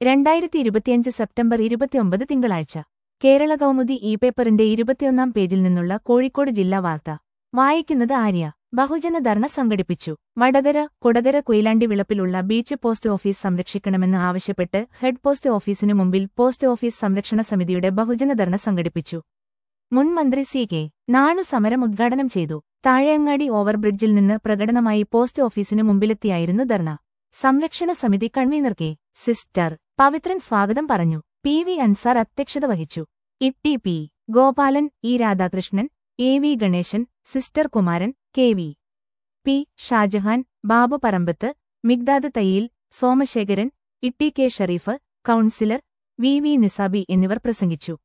രണ്ടായിരത്തി ഇരുപത്തിയഞ്ച് സെപ്റ്റംബർ ഇരുപത്തിയൊമ്പത് തിങ്കളാഴ്ച കേരള കൗമുദി ഇ പേപ്പറിന്റെ ഇരുപത്തിയൊന്നാം പേജിൽ നിന്നുള്ള കോഴിക്കോട് ജില്ലാ വാർത്ത വായിക്കുന്നത് ആര്യ ബഹുജന ധർണ സംഘടിപ്പിച്ചു വടകര കൊടകര കൊയിലാണ്ടി വിളപ്പിലുള്ള ബീച്ച് പോസ്റ്റ് ഓഫീസ് സംരക്ഷിക്കണമെന്ന് ആവശ്യപ്പെട്ട് ഹെഡ് പോസ്റ്റ് ഓഫീസിനു മുമ്പിൽ പോസ്റ്റ് ഓഫീസ് സംരക്ഷണ സമിതിയുടെ ബഹുജന ധർണ സംഘടിപ്പിച്ചു മുൻ മന്ത്രി സി കെ നാണു സമരം ഉദ്ഘാടനം ചെയ്തു താഴെയങ്ങാടി ഓവർബ്രിഡ്ജിൽ നിന്ന് പ്രകടനമായി പോസ്റ്റ് ഓഫീസിനു മുമ്പിലെത്തിയായിരുന്നു ധർണ സംരക്ഷണ സമിതി കൺവീനർ കെ സിസ്റ്റർ പവിത്രൻ സ്വാഗതം പറഞ്ഞു പി വി അൻസാർ അധ്യക്ഷത വഹിച്ചു ഇട്ടി P Gopalan E Radhakrishnan A V Ganesan sister Kumaran K V P Shajahan Babu Parambath Migdad Thayyil Somasekharan ഇട്ടി K Shareef councillor V V Nisabi എന്നിവർ പ്രസംഗിച്ചു